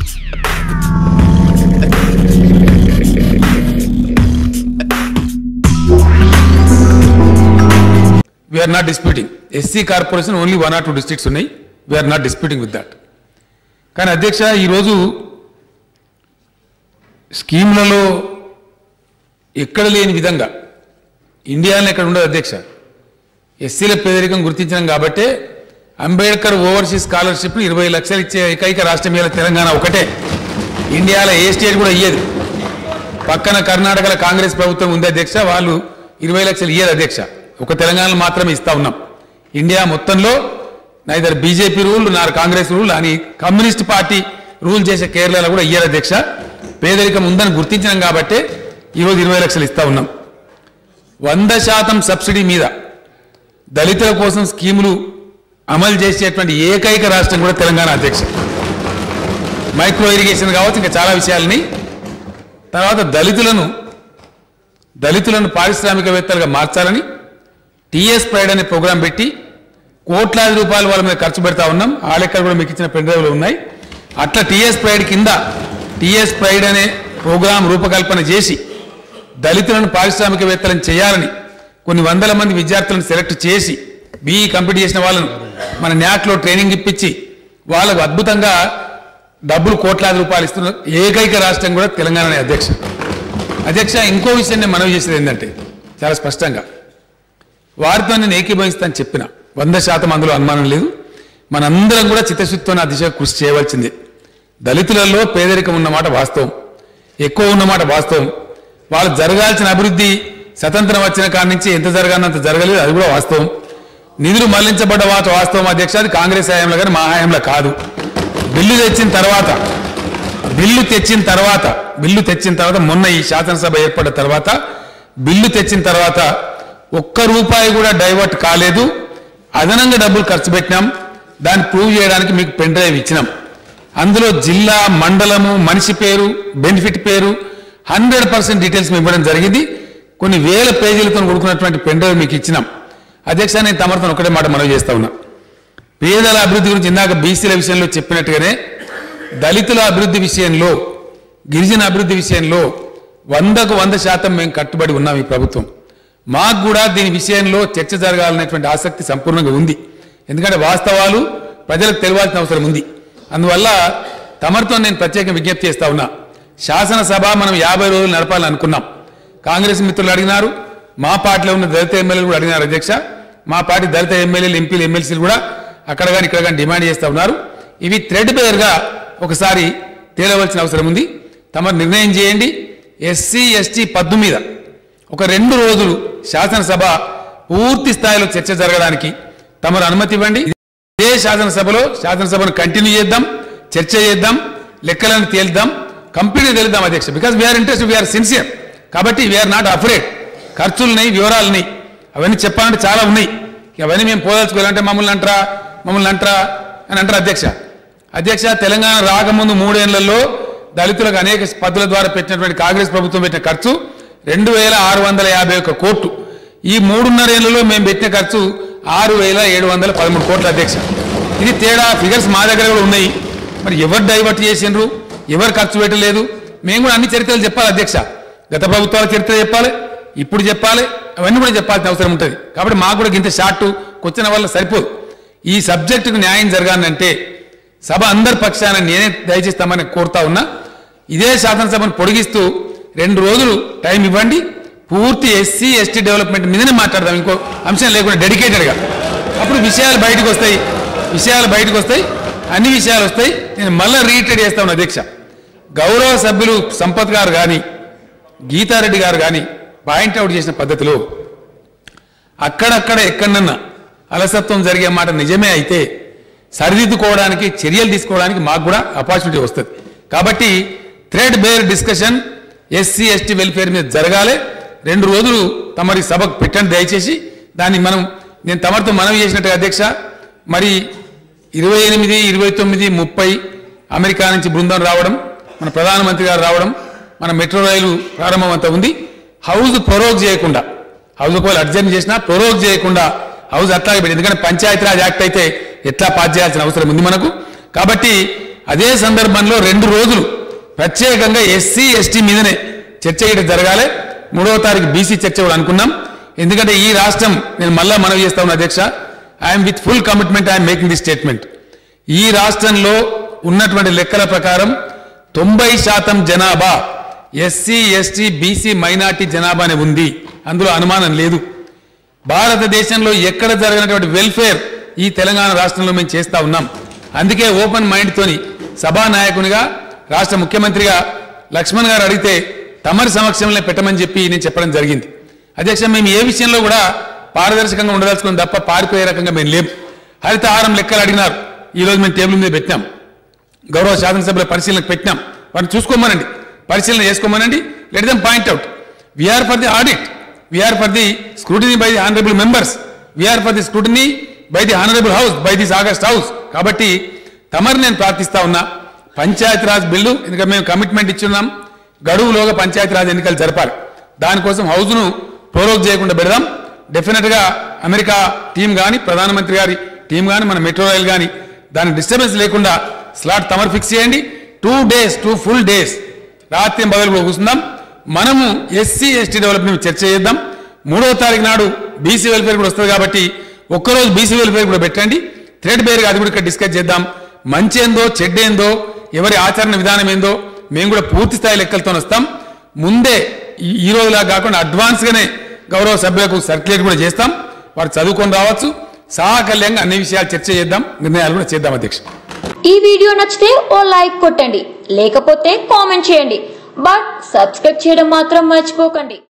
we are not disputing SC corporation only one or two districts ఉన్నాయి we are not disputing with that కానీ అధ్యక్ష ఈరోజు స్కీమ్లలో ఎక్కడ లేని విధంగా ఇండియాలో ఎక్కడ ఉండదు అధ్యక్ష ఎస్సీల పేదరికం గుర్తించడం కాబట్టే అంబేద్కర్ ఓవర్సీస్ స్కాలర్షిప్ ఇరవై లక్షలు ఇచ్చే ఏకైక రాష్ట్రం ఇవాళ తెలంగాణ ఒకటే ఇండియాలో ఏ స్టేట్ కూడా ఇయ్యదు పక్కన కర్ణాటకలో కాంగ్రెస్ ప్రభుత్వం ఉంది అధ్యక్ష వాళ్ళు ఇరవై లక్షలు ఇయ్యదు అధ్యక్ష ఒక తెలంగాణలో మాత్రమే ఇస్తా ఉన్నాం ఇండియా మొత్తంలో neither BJP rule nor Congress rule అని కమ్యూనిస్ట్ పార్టీ రూల్ చేసే కేరళలో కూడా ఇయ్యరు అధ్యక్ష పేదరికం ఉందని గుర్తించినాం కాబట్టే ఈరోజు ఇరవై లక్షలు ఇస్తా ఉన్నాం వంద శాతం సబ్సిడీ మీద దళితుల కోసం స్కీములు అమలు చేసేటువంటి ఏకైక రాష్ట్రం కూడా తెలంగాణ అధ్యక్ష మైక్రో ఇరిగేషన్ కావచ్చు ఇంకా చాలా విషయాలని తర్వాత దళితులను దళితులను పారిశ్రామికవేత్తలుగా మార్చాలని టీఎస్ ప్రైడ్ అనే ప్రోగ్రాం పెట్టి కోట్లాది రూపాయలు వాళ్ళ మీద ఖర్చు పెడతా ఉన్నాం ఆ లెక్కలు కూడా మీకు ఇచ్చిన పెండ్రైవ్లు ఉన్నాయి అట్లా టీఎస్ ప్రైడ్ కింద టీఎస్ ప్రైడ్ అనే ప్రోగ్రాం రూపకల్పన చేసి దళితులను పారిశ్రామికవేత్తలను చేయాలని కొన్ని వందల మంది విద్యార్థులను సెలెక్ట్ చేసి బీఈ కంప్లీట్ చేసిన వాళ్ళను మన న్యాక్లో ట్రైనింగ్ ఇప్పించి వాళ్ళకు అద్భుతంగా డబ్బులు కోట్లాది రూపాయలు ఇస్తున్న ఏకైక రాష్ట్రం కూడా తెలంగాణనే అధ్యక్ష అధ్యక్ష ఇంకో విషయం నేను మనవి చేసేది ఏంటంటే చాలా స్పష్టంగా వారితో నేను ఏకీభవిస్తాను చెప్పిన వంద శాతం అందులో అనుమానం లేదు మనందరం కూడా చిత్తశుద్ధితో ఆ దిశగా కృషి చేయవలసిందే దళితులలో పేదరికం ఉన్నమాట వాస్తవం ఎక్కువ ఉన్నమాట వాస్తవం వాళ్ళు జరగాల్సిన అభివృద్ధి స్వతంత్రం వచ్చిన కాడి నుంచి ఎంత జరగాలంత జరగలేదు అది కూడా వాస్తవం నిధులు మళ్లించబడ్డ వాత వాస్తవం అధ్యక్ష అది కాంగ్రెస్ హయాంలో కానీ మా హయాంలో కాదు బిల్లు తెచ్చిన తర్వాత బిల్లు తెచ్చిన తర్వాత బిల్లు తెచ్చిన తర్వాత మొన్న ఈ శాసనసభ ఏర్పడిన తర్వాత బిల్లు తెచ్చిన తర్వాత ఒక్క రూపాయి కూడా డైవర్ట్ కాలేదు అదనంగా డబ్బులు ఖర్చు పెట్టినాం దాన్ని ప్రూవ్ చేయడానికి మీకు పెన్ డ్రైవ్ ఇచ్చినాం అందులో జిల్లా మండలము మనిషి పేరు బెనిఫిట్ పేరు హండ్రెడ్ పర్సెంట్ డీటెయిల్స్ మేము ఇవ్వడం జరిగింది కొన్ని వేల పేజీలతో కొడుకున్నటువంటి పెన్ డ్రైవ్ మీకు ఇచ్చినాం అధ్యక్ష నేను తమరితో ఒకటే మాట మనవి చేస్తా ఉన్నా పేదల అభివృద్ధి గురించి ఇందాక బీసీల విషయంలో చెప్పినట్టుగానే దళితుల అభివృద్ధి విషయంలో గిరిజన అభివృద్ధి విషయంలో వందకు వంద శాతం మేము కట్టుబడి ఉన్నాం ఈ ప్రభుత్వం మాకు కూడా దీని విషయంలో చర్చ జరగాలనేటువంటి ఆసక్తి సంపూర్ణంగా ఉంది ఎందుకంటే వాస్తవాలు ప్రజలకు తెలియాల్సిన అవసరం ఉంది అందువల్ల తమరితో నేను ప్రత్యేక విజ్ఞప్తి చేస్తా ఉన్నా శాసనసభ మనం యాభై రోజులు నడపాలని అనుకున్నాం కాంగ్రెస్ మిత్రులు అడిగినారు మా పార్టీలో ఉన్న దళిత ఎమ్మెల్యేలు కూడా అడిగినారు అధ్యక్ష మా పార్టీ దళిత ఎమ్మెల్యేలు ఎంపీలు ఎమ్మెల్సీలు కూడా అక్కడ కానీ ఇక్కడ కానీ డిమాండ్ చేస్తా ఉన్నారు ఇవి థ్రెడ్ గా ఒకసారి తేలవలసిన అవసరం ఉంది తమరు నిర్ణయం చేయండి ఎస్సీ ఎస్టీ పద్దు మీద ఒక రెండు రోజులు శాసనసభ పూర్తి స్థాయిలో చర్చ జరగడానికి తమరు అనుమతి ఇవ్వండి ఇదే శాసనసభలో శాసనసభను కంటిన్యూ చేద్దాం చర్చ చేద్దాం లెక్కలను తేల్దాం కంప్లీట్గా తెలుద్దాం అధ్యక్ష because we are interest we are sincere కాబట్టి వీఆర్ నాట్ అఫ్రేడ్ ఖర్చులున్నాయి వివరాలున్నాయి అవన్నీ చెప్పాలంటే చాలా ఉన్నాయి ఇక అవన్నీ మేము పోదలుచుకోవాలంటే మమ్మల్ని అంటారా మమ్మల్ని అంటారా అని అంటారు అధ్యక్ష అధ్యక్ష తెలంగాణ రాకముందు మూడేళ్లలో దళితులకు అనేక పద్ధతుల ద్వారా పెట్టినటువంటి కాంగ్రెస్ ప్రభుత్వం పెట్టిన ఖర్చు రెండు వేల ఆరు వందల యాభై ఒక్క కోట్లు ఈ మూడున్నర ఏళ్లలో మేము పెట్టిన ఖర్చు ఆరు వేల ఏడు వందల పదమూడు కోట్ల అధ్యక్ష ఇది తేడా ఫిగర్స్ మా దగ్గర కూడా ఉన్నాయి మరి ఎవరు డైవర్ట్ చేసిండ్రు ఎవరు ఖర్చు పెట్టలేదు మేము కూడా అన్ని చరిత్రలు చెప్పాలి అధ్యక్ష గత ప్రభుత్వాల చరిత్ర చెప్పాలి ఇప్పుడు చెప్పాలి అవన్నీ కూడా చెప్పాల్సిన అవసరం ఉంటుంది కాబట్టి మాకు కూడా ఇంత షార్ట్ వచ్చిన వల్ల సరిపోదు ఈ సబ్జెక్టుకు న్యాయం జరగాలంటే సభ అందరి పక్షాన నేనే దయచేస్తామని కోరుతా ఉన్నా ఇదే శాసనసభను పొడిగిస్తూ రెండు రోజులు టైం ఇవ్వండి పూర్తి ఎస్సీ ఎస్టీ డెవలప్మెంట్ మీదనే మాట్లాడదాం ఇంకో అంశం లేకుండా డెడికేటెడ్గా అప్పుడు విషయాలు బయటకు వస్తాయి విషయాలు బయటకు వస్తాయి అన్ని విషయాలు వస్తాయి నేను మళ్ళీ రీట్రేట్ చేస్తా ఉన్నా అధ్యక్ష గౌరవ సభ్యులు సంపత్ గారు కానీ గీతారెడ్డి గారు కానీ పాయింట్అవుట్ చేసిన పద్ధతిలో అక్కడక్కడ ఎక్కడన్నా అలసత్వం జరిగే మాట నిజమే అయితే సరిదిద్దుకోవడానికి చర్యలు తీసుకోవడానికి మాకు కూడా ఆపర్చునిటీ వస్తుంది కాబట్టి threadbare discussion SC ST welfare మీద జరగాలి రెండు రోజులు తమరి సభకు పెట్టండి దయచేసి దాన్ని మనం నేను తమరితో మనవి చేసినట్టు అధ్యక్ష మరి ఇరవై ఎనిమిది ఇరవై తొమ్మిది ముప్పై అమెరికా నుంచి బృందం రావడం మన ప్రధానమంత్రి గారు రావడం మన మెట్రో రైలు ప్రారంభం అంతా ఉంది హౌస్ ప్రొరోగ్ చేయకుండా హౌస్ ఒకవేళ అర్జెంట్ చేసినా ప్రొరోగ్ చేయకుండా హౌస్ అట్లాగే పెట్టి ఎందుకంటే పంచాయతీరాజ్ యాక్ట్ అయితే ఎట్లా పాస్ చేయాల్సిన అవసరం ఉంది మనకు కాబట్టి అదే సందర్భంలో రెండు రోజులు ప్రత్యేకంగా ఎస్సీ ఎస్టీ మీదనే చర్చ ఇక్కడ జరగాలి మూడవ తారీఖు బీసీ చర్చ కూడా అనుకున్నాం ఎందుకంటే ఈ రాష్ట్రం నేను మళ్ళా మనవి చేస్తా ఉన్నా అధ్యక్ష I'm with full commitment I'm making the statement ఈ రాష్ట్రంలో ఉన్నటువంటి లెక్కల ప్రకారం తొంభై శాతం జనాభా ఎస్సీ ఎస్టీ బీసీ మైనార్టీ జనాభానే ఉంది అందులో అనుమానం లేదు భారతదేశంలో ఎక్కడ జరగనటువంటి వెల్ఫేర్ ఈ తెలంగాణ రాష్ట్రంలో మేము చేస్తా ఉన్నాం అందుకే ఓపెన్ మైండ్ తోని సభానాయకునిగా రాష్ట్ర ముఖ్యమంత్రిగా లక్ష్మణ్ గారు అడిగితే తమరి సమక్షంలో పెట్టమని చెప్పి నేను చెప్పడం జరిగింది అధ్యక్ష మేము ఏ విషయంలో కూడా పారదర్శకంగా ఉండదలుచుకుని తప్ప పారిపోయే రకంగా మేము లేం హరితహారం లెక్కలు అడిగినారు ఈ రోజు మేము టేబుల్ మీద పెట్టినాం గౌరవ శాసనసభ్యుల పరిశీలనకు పెట్టినాం వాటిని చూసుకోమనండి పరిశీలన చేసుకోమనండి let them point out we are for the audit we are for the scrutiny by the honourable members we are for the scrutiny by the honourable house by this august house కాబట్టి తమరు నేను ప్రార్థిస్తా ఉన్నా పంచాయతీరాజ్ బిల్లు ఎందుకంటే మేము కమిట్మెంట్ ఇచ్చున్నాం గడువులోగా పంచాయతీరాజ్ ఎన్నికలు జరపాలి దానికోసం హౌస్ను ప్రోరోగ్ చేయకుండా పెడదాం డెఫినెట్గా అమెరికా టీం కానీ ప్రధానమంత్రి గారి టీం కానీ మన మెట్రో రైల్ కానీ దాని డిస్టర్బెన్స్ లేకుండా స్లాట్ తమరు ఫిక్స్ చేయండి two days two full days రాత్రి బదులు కూడా కూర్చుందాం మనము ఎస్సీ ఎస్టీ డెవలప్మెంట్ చర్చ చేద్దాం మూడవ తారీఖు నాడు బీసీ వెల్ఫేర్ కూడా వస్తుంది కాబట్టి ఒక్కరోజు బీసీ వెల్ఫేర్ కూడా పెట్టండి థ్రెడ్ బేర్గా అది కూడా ఇక్కడ డిస్కస్ చేద్దాం మంచి ఏందో చెడ్డ ఏందో ఎవరి ఆచరణ విధానం ఏందో మేము కూడా పూర్తి స్థాయి లెక్కలతో వస్తాం ముందే ఈ- ఈ రోజులా కాకుండా అడ్వాన్స్గానే గౌరవ సభ్యులకు సర్క్యులేట్ కూడా చేస్తాం వారు చదువుకొని రావచ్చు సాకల్యంగా అన్ని విషయాలు చర్చ చేద్దాం నిర్ణయాలు కూడా చేద్దాం అధ్యక్ష ఈ వీడియో నచ్చితే ఓ లైక్ కొట్టండి లేకపోతే కామెంట్ చేయండి బట్ సబ్స్క్రైబ్ చేయడం మాత్రం మర్చిపోకండి